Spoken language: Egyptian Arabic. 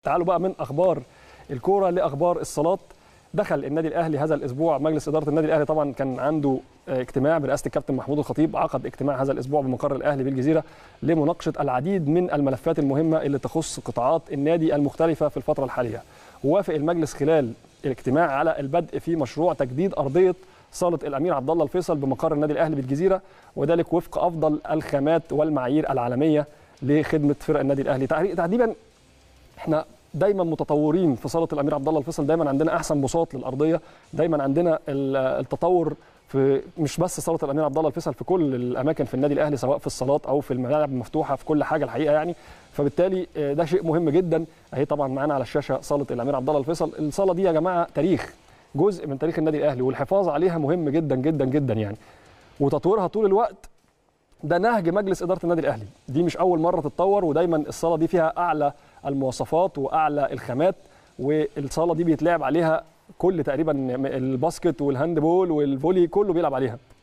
تعالوا بقى من اخبار الكوره لاخبار الصالات دخل النادي الاهلي هذا الاسبوع مجلس اداره النادي الاهلي طبعا كان عنده اجتماع برئاسه الكابتن محمود الخطيب عقد اجتماع هذا الاسبوع بمقر الاهلي بالجزيره لمناقشه العديد من الملفات المهمه اللي تخص قطاعات النادي المختلفه في الفتره الحاليه ووافق المجلس خلال الاجتماع على البدء في مشروع تجديد ارضيه صاله الامير عبد الله الفيصل بمقر النادي الاهلي بالجزيره وذلك وفق افضل الخامات والمعايير العالميه لخدمه فرق النادي الاهلي تحديدا احنا دايما متطورين في صاله الامير عبد الله الفيصل دايما عندنا احسن بساط للارضيه دايما عندنا التطور في مش بس صاله الامير عبد الله الفيصل في كل الاماكن في النادي الاهلي سواء في الصالات او في الملاعب المفتوحه في كل حاجه الحقيقه يعني فبالتالي ده شيء مهم جدا اهي طبعا معانا على الشاشه صاله الامير عبد الله الفيصل الصاله دي يا جماعه تاريخ جزء من تاريخ النادي الاهلي والحفاظ عليها مهم جدا جدا جدا يعني وتطويرها طول الوقت ده نهج مجلس اداره النادي الاهلي دي مش اول مره تتطور ودايما الصاله دي فيها اعلى المواصفات واعلى الخامات والصاله دي بيتلعب عليها كل تقريبا الباسكت والهاند بول والفولي كله بيلعب عليها